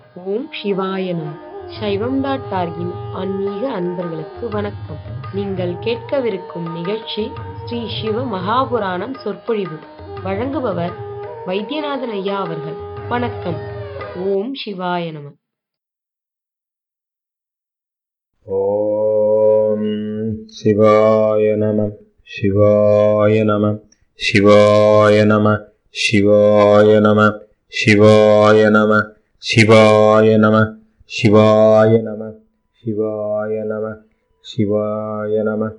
ஓம் சிவாய நம சைவம் டாட் டார்கின் ஆன்மீக அன்பர்களுக்கு வணக்கம் நீங்கள் கேட்கவிருக்கும் நிகழ்ச்சி ஸ்ரீ சிவ மகாபுராணம் சொற்பொழிவு வழங்குபவர் வைத்தியநாதன் ஐயா அவர்கள் வணக்கம் ஓம் சிவாய நம ॐ शिवाय नमः शिवाय नमः शिवाय नमः शिवाय नमः शिवाय नमः शिवाय नमः शिवाय नमः शिवाय नमः शिवाय नमः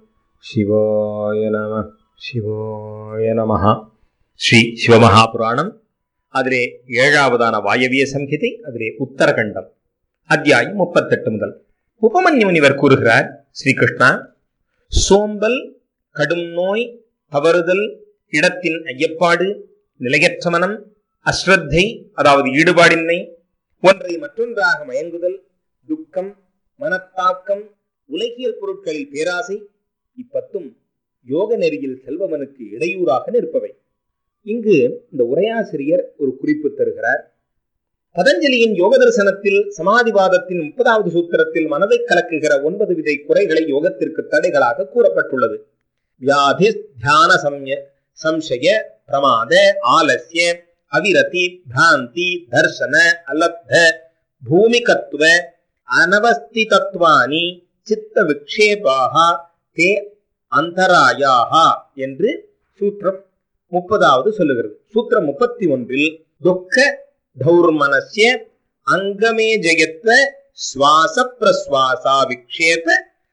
शिवाय नमः ಶಿವಾಯ ನಮಃ ಶ್ರೀ ಶಿವಮಹಾಪುರಾಣಂ அதிலே ஏழாவதான வாயவிய சம்ஹிதை அதிலே உத்தரகண்டம் அத்தியாயம் முப்பத்தெட்டு முதல் உபமன்யு முனிவர் கூறுகிறார் ஸ்ரீகிருஷ்ணா சோம்பல் கடும் நோய் தவறுதல் இடத்தின் ஐயப்பாடு நிலையற்ற மனம் அஸ்ரத்தை அதாவது ஈடுபாடின்மை ஒன்றை மற்றொன்றாக மயங்குதல் துக்கம் மனத்தாக்கம் உலகியல் பொருட்களில் பேராசை இப்பத்தும் யோக நெறியில் செல்பவனுக்கு இடையூறாக நிற்பவை இங்கு இந்த உரையாசிரியர் ஒரு குறிப்பு தருகிறார் பதஞ்சலியின் யோக தரிசனத்தில் சமாதிவாதத்தின் முப்பதாவது சூத்திரத்தில் மனதை கலக்குகிற ஒன்பது விதை குறைகளை யோகத்திற்கு தடைகளாக கூறப்பட்டுள்ளது வியாதி தியான சம்ய சம்சய பிரமாத ஆலசிய அவிரதி பிராந்தி தர்சன அலப்த பூமிகத்துவ அனவஸ்திதத்வானி சித்த விக்ஷேபாக தே அந்தராயாகா என்று சூத்திரம் முப்பதாவது சொல்லுகிறது சூத்திரம் முப்பத்தி ஒன்றில் துக்க தௌர்மனசிய அங்கமே ஜெயத்வ சுவாச பிரஸ்வாசா விக்ஷேப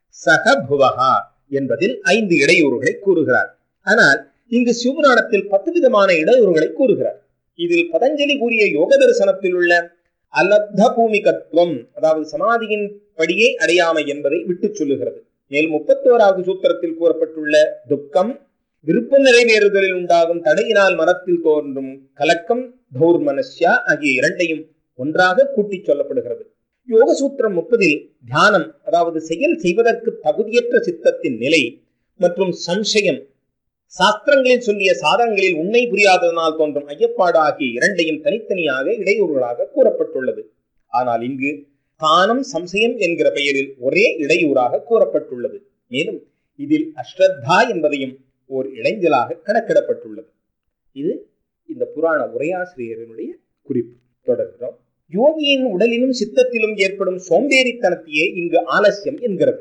சகபுவகா என்பதில் ஐந்து இடையூறுகளை கூறுகிறார் ஆனால் இங்கு சிவபுராணத்தில் பத்து விதமான இடையூறுகளை கூறுகிறார் இதில் பதஞ்சலி கூறிய யோக தரிசனத்தில் உள்ள அலப்த பூமிகத்துவம் அதாவது சமாதியின் படியை அடையாமை என்பதை விட்டுச் சொல்லுகிறது மேலும் முப்பத்தோராவது சூத்திரத்தில் கூறப்பட்டுள்ள துக்கம் விருப்பம் நிறைவேறுதலில் உண்டாகும் தடையினால் மனத்தில் தோன்றும் கலக்கம் தௌர்மனஸ்யா ஆகிய இரண்டையும் ஒன்றாக கூட்டிச் சொல்லப்படுகிறது யோக சூத்திரம் முப்பதில் தியானம் அதாவது செயல் செய்வதற்கு தகுதியற்ற சித்தத்தின் நிலை மற்றும் சம்சயம் சாஸ்திரங்களில் சொல்லிய சாதனங்களில் உண்மை புரியாததனால் தோன்றும் ஐயப்பாடு ஆகிய இரண்டையும் தனித்தனியாக இடையூறுகளாக கூறப்பட்டுள்ளது ஆனால் இங்கு தானம் சம்சயம் என்கிற பெயரில் ஒரே இடையூறாக கூறப்பட்டுள்ளது மேலும் இதில் அஸ்ரத்தா என்பதையும் ஓர் இளைஞலாக கணக்கிடப்பட்டுள்ளது இது இந்த புராண உரையாசிரியரினுடைய குறிப்பு தொடர்கிறோம் யோகியின் உடலிலும் சித்தத்திலும் ஏற்படும் சோம்பேறித்தனத்தையே இங்கு ஆலசியம் என்கிறது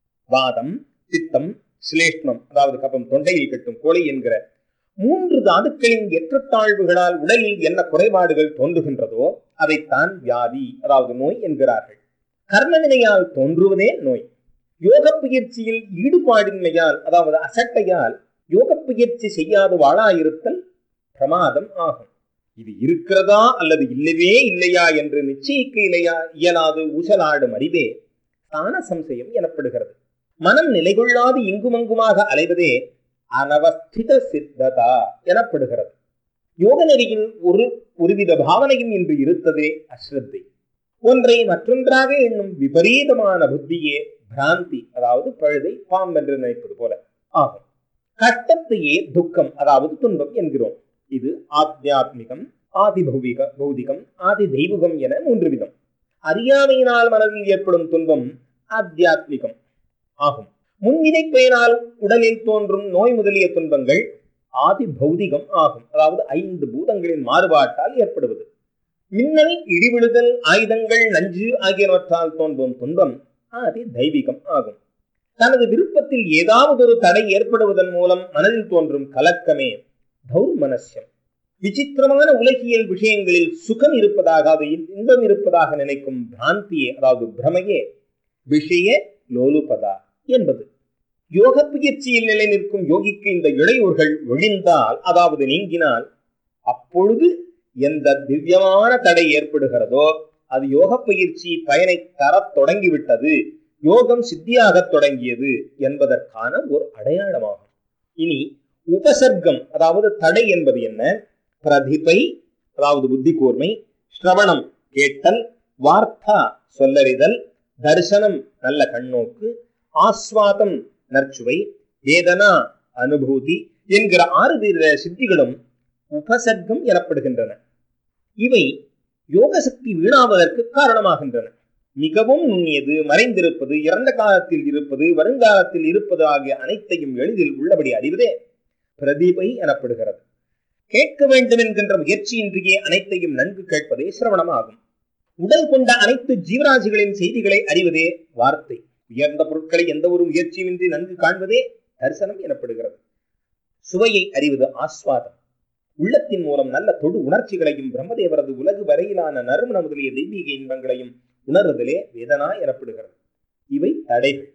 வாதம் பித்தம் சிலேஷ்மம் அதாவது கபம் தொண்டையில் கட்டும் கோழை என்கிற மூன்று தாதுக்களின் ஏற்றத்தாழ்வுகளால் உடலில் என்ன குறைபாடுகள் தோன்றுகின்றதோ அதைத்தான் வியாதி அதாவது நோய் என்கிறார்கள் கர்மவினையால் தோன்றுவதே நோய் யோக பயிற்சியில் ஈடுபாடின்மையால் அதாவது அசட்டையால் யோக பயிற்சி செய்யாது வாழாயிருத்தல் பிரமாதம் ஆகும் இது இருக்கிறதா அல்லது இல்லவே இல்லையா என்று நிச்சயிக்க இல்லையா இயலாது ஊசலாடும் அறிவே தான சம்சயம் எனப்படுகிறது மனம் நிலைகொள்ளாது இங்குமங்குமாக அலைவதே அனவஸ்தித சித்ததா எனப்படுகிறது யோக நெறியில் ஒரு ஒருவித பாவனையும் இன்று இருத்ததே அஸ்ரத்தை ஒன்றை மற்றொன்றாக எண்ணும் விபரீதமான புத்தியே பிராந்தி அதாவது பழுதை பாம்பென்று நினைப்பது போல ஆகும் கஷ்டத்தையே துக்கம் அதாவது துன்பம் என்கிறோம் இது ஆத்தியாத்மிகம் ஆதி பௌவிக பௌதிகம் ஆதி தெய்வீகம் என மூன்று விதம் அறியாமையினால் மனதில் ஏற்படும் துன்பம் ஆத்தியாத்மிகம் ஆகும் முன்வினை பெயரால் உடலில் தோன்றும் நோய் முதலிய துன்பங்கள் ஆதி பௌதிகம் ஆகும் அதாவது ஐந்து பூதங்களின் மாறுபாட்டால் ஏற்படுவது மின்னல் இடிவிழுதல் ஆயுதங்கள் நஞ்சு ஆகியவற்றால் தோன்றும் துன்பம் ஆதி தெய்வீகம் ஆகும் தனது விருப்பத்தில் ஏதாவது ஒரு தடை ஏற்படுவதன் மூலம் மனதில் தோன்றும் கலக்கமே தௌர்மனசியம் விசித்திரமான உலகியல் விஷயங்களில் சுகம் இருப்பதாக அது இன்பம் இருப்பதாக நினைக்கும் பிராந்தியே அதாவது பிரமையே விஷய லோலுபதா என்பது யோக பயிற்சியில் நிலை நிற்கும் யோகிக்கு இந்த இடையூறுகள் ஒழிந்தால் அதாவது நீங்கினால் அப்பொழுது எந்த திவ்யமான தடை ஏற்படுகிறதோ அது யோக பயிற்சி பயனை தரத் தொடங்கிவிட்டது யோகம் சித்தியாகத் தொடங்கியது என்பதற்கான ஒரு அடையாளமாகும் இனி உபசர்க்கம் அதாவது தடை என்பது என்ன பிரதிபை அதாவது புத்தி கூர்மை ஸ்ரவணம் கேட்டல் வார்த்தா சொல்லறிதல் தரிசனம் நல்ல கண்ணோக்கு ஆஸ்வாதம் நற்சுவை வேதனா அனுபூதி என்கிற ஆறு வீர சித்திகளும் உபசர்க்கம் எனப்படுகின்றன இவை யோக சக்தி வீணாவதற்கு காரணமாகின்றன மிகவும் நுண்ணியது மறைந்திருப்பது இறந்த காலத்தில் இருப்பது வருங்காலத்தில் இருப்பது ஆகிய அனைத்தையும் எளிதில் உள்ளபடி அறிவதே பிரதிபை எனப்படுகிறது கேட்க வேண்டும் என்கின்ற முயற்சியின்றியே அனைத்தையும் நன்கு கேட்பதே சிரவணமாகும் உடல் கொண்ட அனைத்து ஜீவராசிகளின் செய்திகளை அறிவதே வார்த்தை உயர்ந்த பொருட்களை எந்த ஒரு முயற்சியுமின்றி நன்கு காண்பதே தரிசனம் எனப்படுகிறது சுவையை அறிவது ஆஸ்வாதம் உள்ளத்தின் மூலம் நல்ல தொடு உணர்ச்சிகளையும் பிரம்மதேவரது உலகு வரையிலான நறுமண முதலிய தெய்வீக இன்பங்களையும் உணர்வதிலே வேதனா எனப்படுகிறது இவை தடைகள்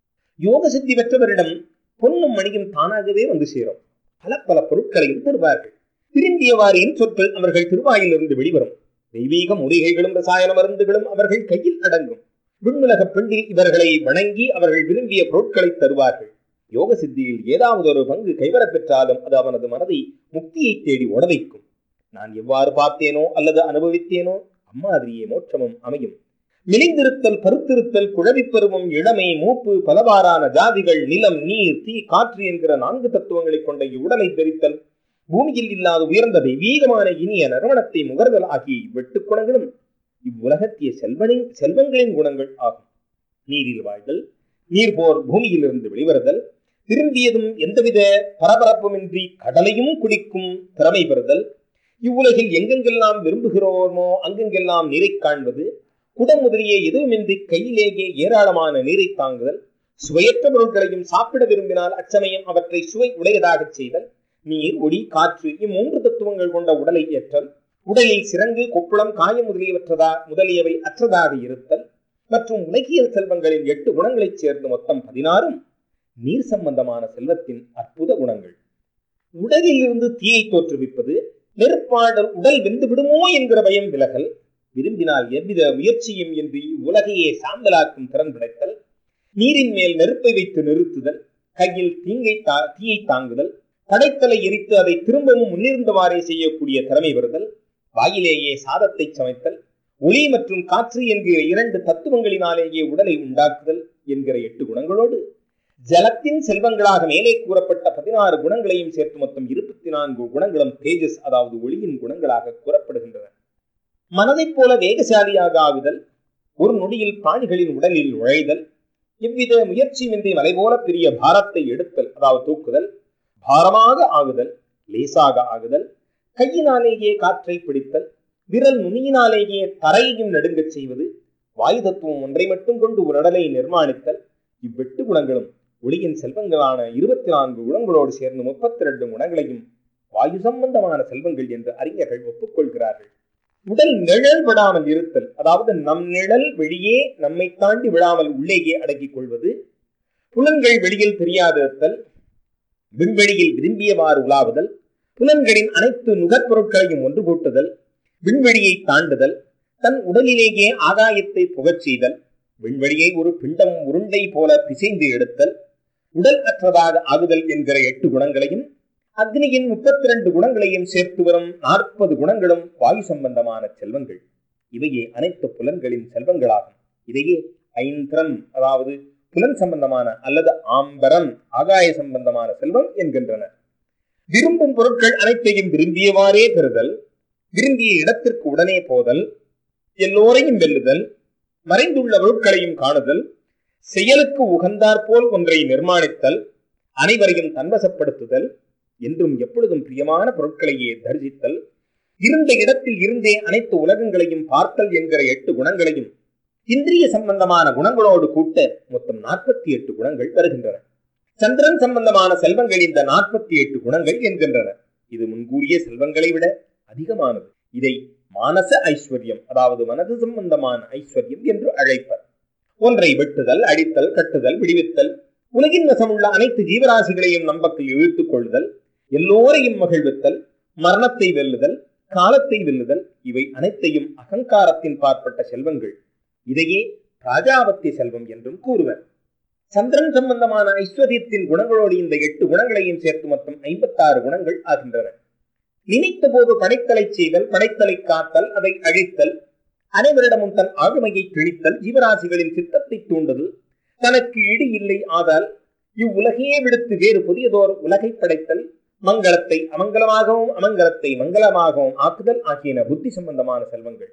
யோக சித்தி பெற்றவரிடம் பொன்னும் மணியும் தானாகவே வந்து சேரும் பல பல பொருட்களையும் தருவார்கள் விரும்பியவாரின் சொற்கள் அவர்கள் திருவாயிலிருந்து வெளிவரும் தெய்வீக மூலிகைகளும் ரசாயன மருந்துகளும் அவர்கள் கையில் அடங்கும் விண்ணுலக பெண்டில் இவர்களை வணங்கி அவர்கள் விரும்பிய பொருட்களை தருவார்கள் யோக சித்தியில் ஏதாவது ஒரு பங்கு கைவரப் பெற்றாலும் அது அவனது மனதை முக்தியை தேடி ஓட வைக்கும் நான் எவ்வாறு பார்த்தேனோ அல்லது அனுபவித்தேனோ அம்மாதிரியே மோட்சமும் அமையும் மெலிந்திருத்தல் பருத்திருத்தல் குழவிப் பருவம் இளமை மூப்பு பலவாறான ஜாதிகள் நிலம் நீர் தீ காற்று என்கிற நான்கு தத்துவங்களை கொண்ட இவ்வுடலை தெரித்தல் பூமியில் இல்லாத உயர்ந்த தெய்வீகமான இனிய நறுமணத்தை முகர்தல் ஆகிய இவ்வெட்டு குணங்களும் இவ்வுலகத்திய செல்வனின் செல்வங்களின் குணங்கள் ஆகும் நீரில் வாழ்தல் நீர் போர் பூமியிலிருந்து வெளிவருதல் திரும்பியதும் எந்தவித பரபரப்புமின்றி கடலையும் குடிக்கும் திறமை பெறுதல் இவ்வுலகில் எங்கெங்கெல்லாம் விரும்புகிறோமோ அங்கெங்கெல்லாம் நீரை காண்பது குடம் முதலிய எதுவுமின்றி கையிலேயே ஏராளமான நீரை தாங்குதல் சுவையற்ற பொருட்களையும் சாப்பிட விரும்பினால் அச்சமயம் அவற்றை சுவை உடையதாகச் செய்தல் நீர் ஒளி காற்று இம்மூன்று தத்துவங்கள் கொண்ட உடலை ஏற்றல் உடலில் சிறங்கு கொப்புளம் காயம் முதலியவற்றதா முதலியவை அற்றதாக இருத்தல் மற்றும் உலகியல் செல்வங்களின் எட்டு குணங்களைச் சேர்ந்து மொத்தம் பதினாறும் நீர் சம்பந்தமான செல்வத்தின் அற்புத குணங்கள் உடலில் இருந்து தீயை தோற்றுவிப்பது நெருப்பாடல் உடல் வெந்து விடுமோ என்கிற பயம் விலகல் விரும்பினால் எவ்வித முயற்சியும் இன்றி உலகையே சாம்பலாக்கும் திறன் படைத்தல் நீரின் மேல் நெருப்பை வைத்து நிறுத்துதல் கையில் தீங்கை தா தீயை தாங்குதல் படைத்தலை எரித்து அதை திரும்பவும் முன்னிருந்தவாறே செய்யக்கூடிய திறமை வருதல் வாயிலேயே சாதத்தை சமைத்தல் ஒளி மற்றும் காற்று என்கிற இரண்டு தத்துவங்களினாலேயே உடலை உண்டாக்குதல் என்கிற எட்டு குணங்களோடு ஜலத்தின் செல்வங்களாக மேலே கூறப்பட்ட பதினாறு குணங்களையும் சேர்த்து மொத்தம் இருபத்தி நான்கு குணங்களும் தேஜஸ் அதாவது ஒளியின் குணங்களாக கூறப்படுகின்றன மனதைப் போல வேகசாலியாக ஆகுதல் ஒரு நொடியில் பிராணிகளின் உடலில் நுழைதல் எவ்வித முயற்சியின்றி மலை போல பெரிய பாரத்தை எடுத்தல் அதாவது தூக்குதல் பாரமாக ஆகுதல் லேசாக ஆகுதல் கையினாலேயே காற்றை பிடித்தல் விரல் நுனியினாலேயே தரையையும் நடுங்கச் செய்வது வாயு தத்துவம் ஒன்றை மட்டும் கொண்டு ஒரு உடலை நிர்மாணித்தல் இவ்வெட்டு குணங்களும் ஒளியின் செல்வங்களான இருபத்தி நான்கு குணங்களோடு சேர்ந்து முப்பத்தி ரெண்டு குணங்களையும் வாயு சம்பந்தமான செல்வங்கள் என்று அறிஞர்கள் ஒப்புக்கொள்கிறார்கள் உடல் நிழல் விடாமல் இருத்தல் அதாவது நம் நிழல் வெளியே நம்மை தாண்டி விழாமல் உள்ளேயே அடக்கிக் கொள்வது புலன்கள் வெளியில் தெரியாதிருத்தல் விண்வெளியில் விரும்பியவாறு உலாவுதல் புலன்களின் அனைத்து நுகர்பொருட்களையும் ஒன்று கூட்டுதல் விண்வெளியை தாண்டுதல் தன் உடலிலேயே ஆகாயத்தை புகச் செய்தல் விண்வெளியை ஒரு பிண்டம் உருண்டை போல பிசைந்து எடுத்தல் உடல் அற்றதாக ஆகுதல் என்கிற எட்டு குணங்களையும் அக்னியின் முப்பத்தி ரெண்டு குணங்களையும் சேர்த்து வரும் நாற்பது குணங்களும் வாயு சம்பந்தமான செல்வங்கள் இவையே அனைத்து புலன்களின் செல்வங்களாகும் இதையே ஐந்திரம் அதாவது புலன் சம்பந்தமான அல்லது ஆம்பரம் ஆகாய சம்பந்தமான செல்வம் என்கின்றனர் விரும்பும் பொருட்கள் அனைத்தையும் விரும்பியவாறே பெறுதல் விரும்பிய இடத்திற்கு உடனே போதல் எல்லோரையும் வெல்லுதல் மறைந்துள்ள பொருட்களையும் காணுதல் செயலுக்கு உகந்தாற்போல் ஒன்றை நிர்மாணித்தல் அனைவரையும் தன்வசப்படுத்துதல் என்றும் எப்பொழுதும் பிரியமான பொருட்களையே தரிசித்தல் இருந்த இடத்தில் இருந்தே அனைத்து உலகங்களையும் பார்த்தல் என்கிற எட்டு குணங்களையும் இந்திரிய சம்பந்தமான குணங்களோடு கூட்ட மொத்தம் நாற்பத்தி எட்டு குணங்கள் வருகின்றன சந்திரன் சம்பந்தமான செல்வங்கள் இந்த நாற்பத்தி எட்டு குணங்கள் என்கின்றன இது முன்கூறிய செல்வங்களை விட அதிகமானது இதை மானச ஐஸ்வர்யம் அதாவது மனது சம்பந்தமான ஐஸ்வர்யம் என்று அழைப்பர் ஒன்றை வெட்டுதல் அடித்தல் கட்டுதல் விடுவித்தல் உலகின் வசமுள்ள அனைத்து ஜீவராசிகளையும் நம்பக்கில் இழுத்துக் கொள்ளுதல் எல்லோரையும் மகிழ்வித்தல் மரணத்தை வெல்லுதல் காலத்தை வெல்லுதல் இவை அனைத்தையும் அகங்காரத்தின் பார்ப்பட்ட செல்வங்கள் இதையே ராஜாபத்திய செல்வம் என்றும் கூறுவர் சந்திரன் சம்பந்தமான ஐஸ்வர்யத்தின் குணங்களோடு இந்த எட்டு குணங்களையும் சேர்த்து மொத்தம் ஐம்பத்தாறு குணங்கள் ஆகின்றன நினைத்த போது படைத்தலை செய்தல் படைத்தலை காத்தல் அதை அழித்தல் அனைவரிடமும் தன் ஆளுமையை கிழித்தல் ஜீவராசிகளின் சித்தத்தை தூண்டுதல் தனக்கு இடி இல்லை ஆதால் இவ்வுலகையே விடுத்து வேறு புதியதோர் உலகை படைத்தல் மங்களத்தை அமங்கலமாகவும் அமங்கலத்தை மங்களமாகவும் ஆக்குதல் ஆகியன புத்தி சம்பந்தமான செல்வங்கள்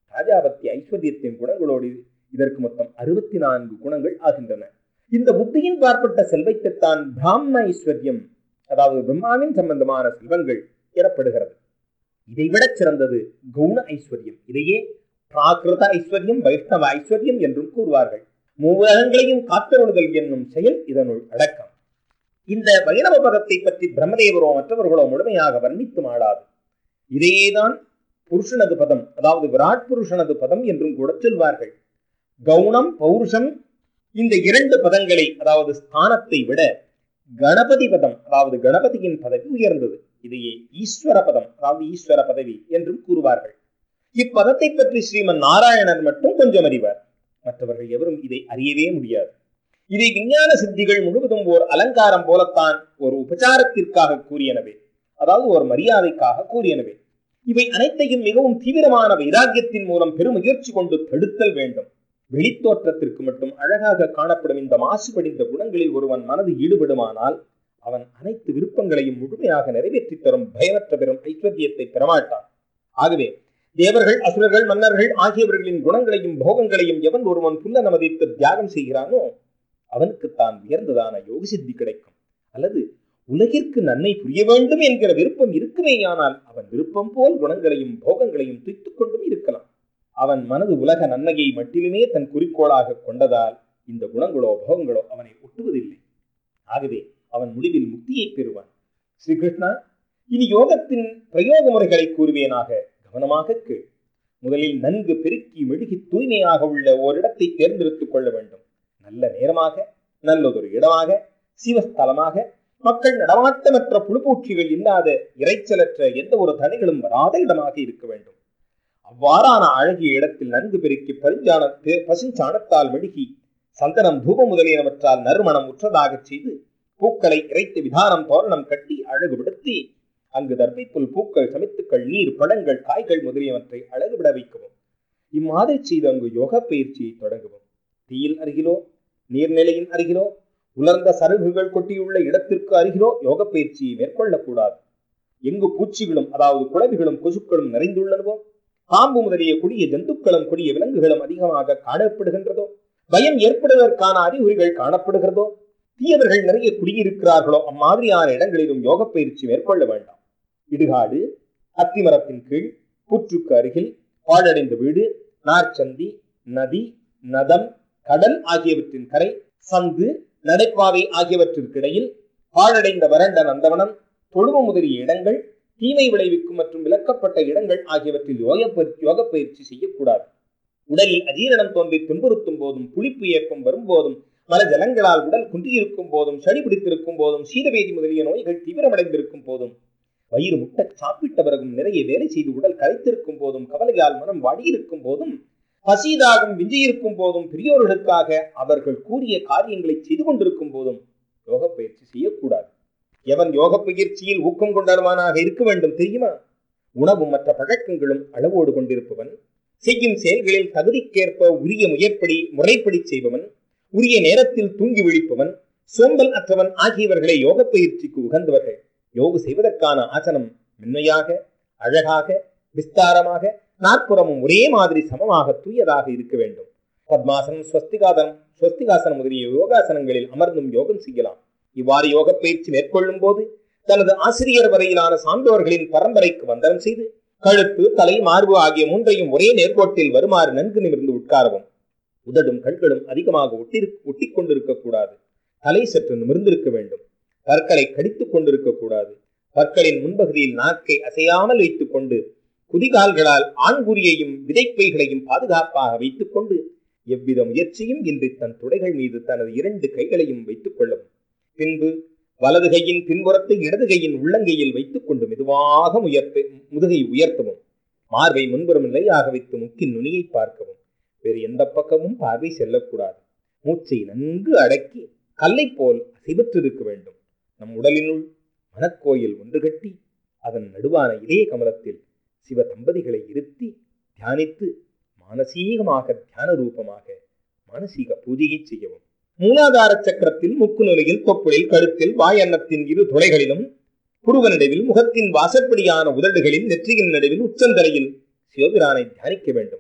ராஜாபத்தி ஐஸ்வர்யத்தின் குணங்களோடு இதற்கு மொத்தம் அறுபத்தி நான்கு குணங்கள் ஆகின்றன இந்த புத்தியின் பார்ப்பட்ட செல்வத்தைத்தான் பிராமண ஐஸ்வர்யம் அதாவது பிரம்மாவின் சம்பந்தமான செல்வங்கள் எனப்படுகிறது இதைவிட சிறந்தது கவுண ஐஸ்வர்யம் இதையே பிராகிருத ஐஸ்வர்யம் வைஷ்ணவ ஐஸ்வர்யம் என்றும் கூறுவார்கள் மூவகங்களையும் காத்தருளுதல் என்னும் செயல் இதனுள் அடக்கம் இந்த வைணவ பதத்தை பற்றி பிரம்மதேவரோ மற்றவர்களோ முழுமையாக வர்ணித்து மாடாது இதையேதான் புருஷனது பதம் அதாவது விராட் புருஷனது பதம் என்றும் கூட சொல்வார்கள் கவுனம் பௌருஷம் இந்த இரண்டு பதங்களை அதாவது ஸ்தானத்தை விட கணபதி பதம் அதாவது கணபதியின் பதவி உயர்ந்தது இதையே ஈஸ்வர பதம் அதாவது ஈஸ்வர பதவி என்றும் கூறுவார்கள் இப்பதத்தை பற்றி ஸ்ரீமன் நாராயணன் மட்டும் கொஞ்சம் அறிவார் மற்றவர்கள் எவரும் இதை அறியவே முடியாது இதை விஞ்ஞான சித்திகள் முழுவதும் ஓர் அலங்காரம் போலத்தான் ஒரு உபச்சாரத்திற்காக கூறியனவே அதாவது ஒரு மரியாதைக்காக கூறியனவே இவை அனைத்தையும் மிகவும் தீவிரமான வைராக்கியத்தின் மூலம் பெருமுயற்சி கொண்டு தடுத்தல் வேண்டும் வெளித்தோற்றத்திற்கு மட்டும் அழகாக காணப்படும் இந்த மாசுபடிந்த குணங்களில் ஒருவன் மனது ஈடுபடுமானால் அவன் அனைத்து விருப்பங்களையும் முழுமையாக நிறைவேற்றி தரும் பயமற்ற பெறும் ஐஸ்வர்யத்தை பெறமாட்டான் ஆகவே தேவர்கள் அசுரர்கள் மன்னர்கள் ஆகியவர்களின் குணங்களையும் போகங்களையும் எவன் ஒருவன் புல்ல நமதித்து தியாகம் செய்கிறானோ அவனுக்குத்தான் உயர்ந்ததான யோக சித்தி கிடைக்கும் அல்லது உலகிற்கு நன்மை புரிய வேண்டும் என்கிற விருப்பம் இருக்குமேயானால் அவன் விருப்பம் போல் குணங்களையும் போகங்களையும் துய்த்துக் கொண்டும் இருக்கலாம் அவன் மனது உலக நன்மையை மட்டிலுமே தன் குறிக்கோளாக கொண்டதால் இந்த குணங்களோ போகங்களோ அவனை ஒட்டுவதில்லை ஆகவே அவன் முடிவில் முக்தியை பெறுவான் ஸ்ரீகிருஷ்ணா இனி யோகத்தின் பிரயோக முறைகளை கூறுவேனாக கவனமாக கேள் முதலில் நன்கு பெருக்கி மெழுகி தூய்மையாக உள்ள ஓரிடத்தை தேர்ந்தெடுத்துக் கொள்ள வேண்டும் நல்ல நேரமாக நல்லதொரு இடமாக சிவஸ்தலமாக மக்கள் நடமாட்டமற்ற புழுப்பூச்சிகள் இல்லாத இறைச்சலற்ற எந்த ஒரு தடைகளும் வராத இடமாக இருக்க வேண்டும் அவ்வாறான அழகிய இடத்தில் நன்கு பெருக்கி பரிஞ்சான பசுஞ்சாணத்தால் மெழுகி சந்தனம் தூபம் முதலியனவற்றால் நறுமணம் உற்றதாகச் செய்து பூக்களை இறைத்து விதானம் தோரணம் கட்டி அழகுபடுத்தி அங்கு தர்பைப்புல் பூக்கள் சமித்துக்கள் நீர் பழங்கள் காய்கள் முதலியவற்றை அழகுபட வைக்கவும் இம்மாதிரி செய்து அங்கு யோக பயிற்சியை தொடங்குவோம் தீயில் அருகிலோ நீர்நிலையின் அருகிலோ உலர்ந்த சருகுகள் கொட்டியுள்ள இடத்திற்கு அருகிலோ யோக பயிற்சியை மேற்கொள்ளக்கூடாது எங்கு பூச்சிகளும் அதாவது குழவிகளும் கொசுக்களும் நிறைந்துள்ளனவோ பாம்பு முதலிய கொடிய ஜந்துக்களும் கொடிய விலங்குகளும் அதிகமாக காணப்படுகின்றதோ பயம் ஏற்படுவதற்கான அறிகுறிகள் காணப்படுகிறதோ தீயவர்கள் நிறைய குடியிருக்கிறார்களோ அம்மாதிரியான இடங்களிலும் யோக பயிற்சி மேற்கொள்ள வேண்டாம் இடுகாடு அத்திமரத்தின் கீழ் புற்றுக்கு அருகில் பாழடைந்த வீடு நார்ச்சந்தி நதி நதம் கடல் ஆகியவற்றின் கரை சந்து நடைபாதை ஆகியவற்றிற்கிடையில் பாழடைந்த வறண்ட நந்தவனம் தொழுவ முதலிய இடங்கள் தீமை விளைவிக்கும் மற்றும் விலக்கப்பட்ட இடங்கள் ஆகியவற்றில் யோக யோக பயிற்சி செய்யக்கூடாது உடலில் அஜீரணம் தோன்றி துன்புறுத்தும் போதும் புளிப்பு ஏற்பம் வரும்போதும் மல ஜலங்களால் உடல் குன்றியிருக்கும் போதும் சளி பிடித்திருக்கும் போதும் சீதவேதி முதலிய நோய்கள் தீவிரமடைந்திருக்கும் போதும் வயிறு முட்டை சாப்பிட்ட பிறகும் நிறைய வேலை செய்து உடல் களைத்திருக்கும் போதும் கவலையால் மனம் வாடியிருக்கும் போதும் பசிதாகம் விஞ்சியிருக்கும் போதும் பெரியோர்களுக்காக அவர்கள் கூறிய காரியங்களை செய்து கொண்டிருக்கும் போதும் யோக பயிற்சி செய்யக்கூடாது எவன் யோக பயிற்சியில் ஊக்கம் கொண்டவனாக இருக்க வேண்டும் தெரியுமா உணவும் மற்ற பழக்கங்களும் அளவோடு கொண்டிருப்பவன் செய்யும் செயல்களில் தகுதிக்கேற்ப உரிய முயற்படி முறைப்படி செய்பவன் உரிய நேரத்தில் தூங்கி விழிப்பவன் சோம்பல் அற்றவன் ஆகியவர்களை யோக பயிற்சிக்கு உகந்தவர்கள் யோகு செய்வதற்கான ஆசனம் மென்மையாக அழகாக விஸ்தாரமாக நாற்புறமும் ஒரே மாதிரி சமமாக தூயதாக இருக்க வேண்டும் பத்மாசனம் ஸ்வஸ்திகாதனம் ஸ்வஸ்திகாசனம் முதலிய யோகாசனங்களில் அமர்ந்தும் யோகம் செய்யலாம் இவ்வாறு யோக பயிற்சி மேற்கொள்ளும் போது தனது ஆசிரியர் வரையிலான சான்றோர்களின் பரம்பரைக்கு வந்தனம் செய்து கழுத்து தலை மார்பு ஆகிய மூன்றையும் ஒரே நேர்கோட்டில் வருமாறு நன்கு நிமிர்ந்து உட்காரவும் உதடும் கண்களும் அதிகமாக ஒட்டி ஒட்டிக் கொண்டிருக்க கூடாது தலை சற்று நிமிர்ந்திருக்க வேண்டும் பற்களை கடித்துக் கொண்டிருக்க கூடாது பற்களின் முன்பகுதியில் நாக்கை அசையாமல் வைத்துக் கொண்டு குதிகால்களால் ஆண்குறியையும் விதைப்பைகளையும் பாதுகாப்பாக வைத்துக் கொண்டு எவ்வித முயற்சியும் இன்றி தன் துடைகள் மீது தனது இரண்டு கைகளையும் வைத்துக் கொள்ளவும் பின்பு வலது கையின் பின்புறத்தை இடது கையின் உள்ளங்கையில் வைத்துக் கொண்டு மெதுவாக உயர்த்த முதுகை உயர்த்தவும் மார்பை முன்புறம் நிலையாக வைத்து முக்கின் நுனியை பார்க்கவும் வேறு எந்த பக்கமும் பார்வை செல்லக்கூடாது மூச்சை நன்கு அடக்கி கல்லை போல் அசைவற்றிருக்க வேண்டும் நம் உடலினுள் மனக்கோயில் ஒன்று கட்டி அதன் நடுவான இதய கமலத்தில் சிவ தம்பதிகளை இருத்தி தியானித்து மானசீகமாக தியான ரூபமாக மானசீக பூஜையை செய்யவும் மூலாதார சக்கரத்தில் முக்கு நிலையில் தொப்புளில் கழுத்தில் வாயன்னத்தின் இரு துளைகளிலும் புருவ நடுவில் முகத்தின் வாசற்படியான உதடுகளில் நெற்றியின் நடுவில் உச்சந்தரையில் சிவபிரானை தியானிக்க வேண்டும்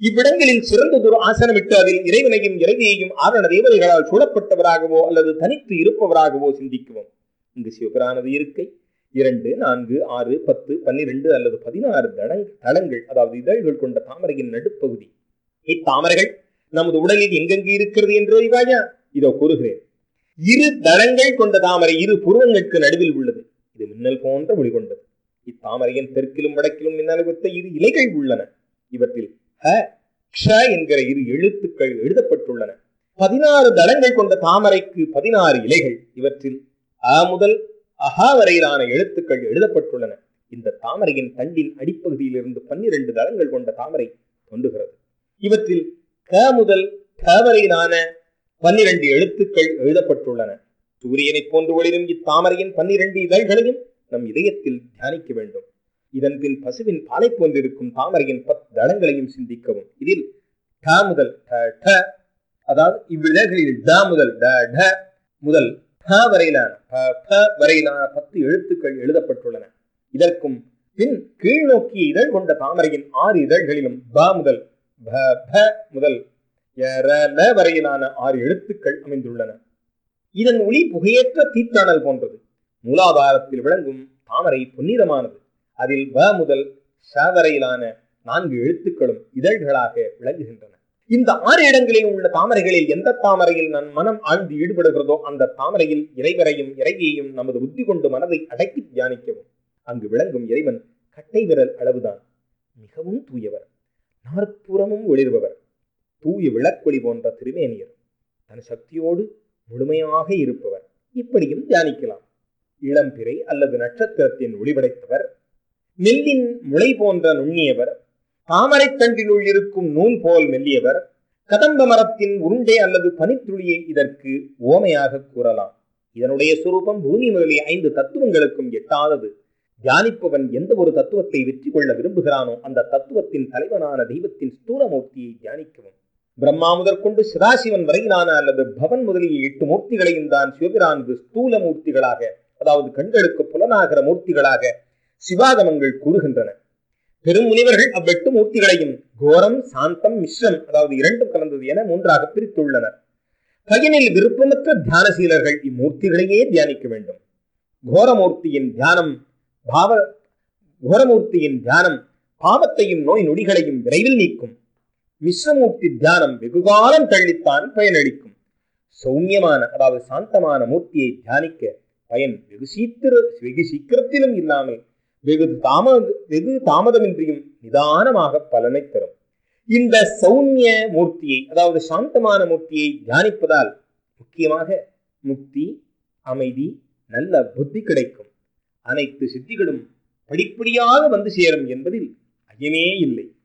இவ்விடங்களில் சிறந்ததொரு ஆசனமிட்டு அதில் இறைவனையும் இறைவியையும் ஆரண தேவதைகளால் சூழப்பட்டவராகவோ அல்லது தனித்து இருப்பவராகவோ சிந்திக்குவோம் இங்கு சிவபிரானது இருக்கை இரண்டு நான்கு ஆறு பத்து பன்னிரண்டு அல்லது பதினாறு தடங் தளங்கள் அதாவது இதழ்கள் கொண்ட தாமரையின் நடுப்பகுதி இத்தாமரைகள் நமது உடலில் எங்கெங்கு இருக்கிறது என்று அறிவாயா இதோ கூறுகிறேன் இரு தளங்கள் கொண்ட தாமரை இரு புருவங்களுக்கு நடுவில் உள்ளது இது மின்னல் போன்ற ஒளி கொண்டது இத்தாமரையின் தெற்கிலும் வடக்கிலும் மின்னல் வைத்த இரு இலைகள் உள்ளன இவற்றில் ஹ க்ஷ என்கிற இரு எழுத்துக்கள் எழுதப்பட்டுள்ளன பதினாறு தளங்கள் கொண்ட தாமரைக்கு பதினாறு இலைகள் இவற்றில் அ முதல் அஹா வரையிலான எழுத்துக்கள் எழுதப்பட்டுள்ளன இந்த தாமரையின் தண்டின் அடிப்பகுதியிலிருந்து பன்னிரண்டு தளங்கள் கொண்ட தாமரை தோன்றுகிறது இவற்றில் க முதல் க வரையிலான பன்னிரண்டு எழுத்துக்கள் எழுதப்பட்டுள்ளன சூரியனைப் போன்று ஒளிரும் இத்தாமரையின் பன்னிரண்டு இதழ்களையும் நம் இதயத்தில் தியானிக்க வேண்டும் இதன் பின் பசுவின் பாலை போன்றிருக்கும் தாமரையின் பத் தளங்களையும் சிந்திக்கவும் இதில் ட முதல் ட ட அதாவது இவ்விதழ்களில் ட முதல் ட ட முதல் ப வரையிலான ப ப வரையிலான பத்து எழுத்துக்கள் எழுதப்பட்டுள்ளன இதற்கும் பின் கீழ் நோக்கிய இதழ் கொண்ட தாமரையின் ஆறு இதழ்களிலும் ப முதல் ப ப முதல் யர ல வரையிலான ஆறு எழுத்துக்கள் அமைந்துள்ளன இதன் ஒளி புகையற்ற தீத்தானல் போன்றது மூலாதாரத்தில் விளங்கும் தாமரை பொன்னிறமானது அதில் வ முதல் ச வரையிலான நான்கு எழுத்துக்களும் இதழ்களாக விளங்குகின்றன இந்த ஆறு இடங்களில் உள்ள தாமரைகளில் எந்த தாமரையில் நம் மனம் ஆழ்ந்து ஈடுபடுகிறதோ அந்த தாமரையில் இறைவரையும் இறைவியையும் நமது புத்தி கொண்டு மனதை அடக்கி தியானிக்கவும் அங்கு விளங்கும் இறைவன் கட்டை விரல் அளவுதான் மிகவும் தூயவர் நாற்புறமும் ஒளிர்பவர் தூய விளக்கொளி போன்ற திருமேனியர் தன் சக்தியோடு முழுமையாக இருப்பவர் இப்படியும் தியானிக்கலாம் இளம்பிறை அல்லது நட்சத்திரத்தின் ஒளிபடைத்தவர் நெல்லின் முளை போன்ற நுண்ணியவர் தாமரைத் தண்டினுள் இருக்கும் நூல் போல் மெல்லியவர் கதம்ப மரத்தின் உருண்டை அல்லது பனித்துளியை இதற்கு ஓமையாக கூறலாம் இதனுடைய சுரூபம் பூமி முதலிய ஐந்து தத்துவங்களுக்கும் எட்டாதது தியானிப்பவன் எந்த ஒரு தத்துவத்தை வெற்றி கொள்ள விரும்புகிறானோ அந்த தத்துவத்தின் தலைவனான தெய்வத்தின் ஸ்தூலமூர்த்தியை தியானிக்கவும் பிரம்மா முதற்கொண்டு சதாசிவன் வரையிலான அல்லது பவன் முதலிய எட்டு மூர்த்திகளையும் தான் சிவபிரானது ஸ்தூல மூர்த்திகளாக அதாவது கண்களுக்கு புலனாகிற மூர்த்திகளாக சிவாகமங்கள் கூறுகின்றன பெரும் முனிவர்கள் அவ்வெட்டு மூர்த்திகளையும் கோரம் சாந்தம் மிஸ்ரம் அதாவது இரண்டும் கலந்தது என மூன்றாக பிரித்துள்ளனர் பயனில் விருப்பமற்ற தியானசீலர்கள் இம்மூர்த்திகளையே தியானிக்க வேண்டும் கோரமூர்த்தியின் தியானம் பாவ கோரமூர்த்தியின் தியானம் பாவத்தையும் நோய் நொடிகளையும் விரைவில் நீக்கும் மிஸ்ரமூர்த்தி தியானம் வெகுகாலம் தள்ளித்தான் பயனளிக்கும் சௌமியமான அதாவது சாந்தமான மூர்த்தியை தியானிக்க பயன் வெகு சீக்கிர வெகு சீக்கிரத்திலும் இல்லாமல் வெகு தாமத வெகு தாமதமின்றியும் நிதானமாக பலனை தரும் இந்த சௌமிய மூர்த்தியை அதாவது சாந்தமான மூர்த்தியை தியானிப்பதால் முக்கியமாக முக்தி அமைதி நல்ல புத்தி கிடைக்கும் அனைத்து சித்திகளும் படிப்படியாக வந்து சேரும் என்பதில் ஐயமே இல்லை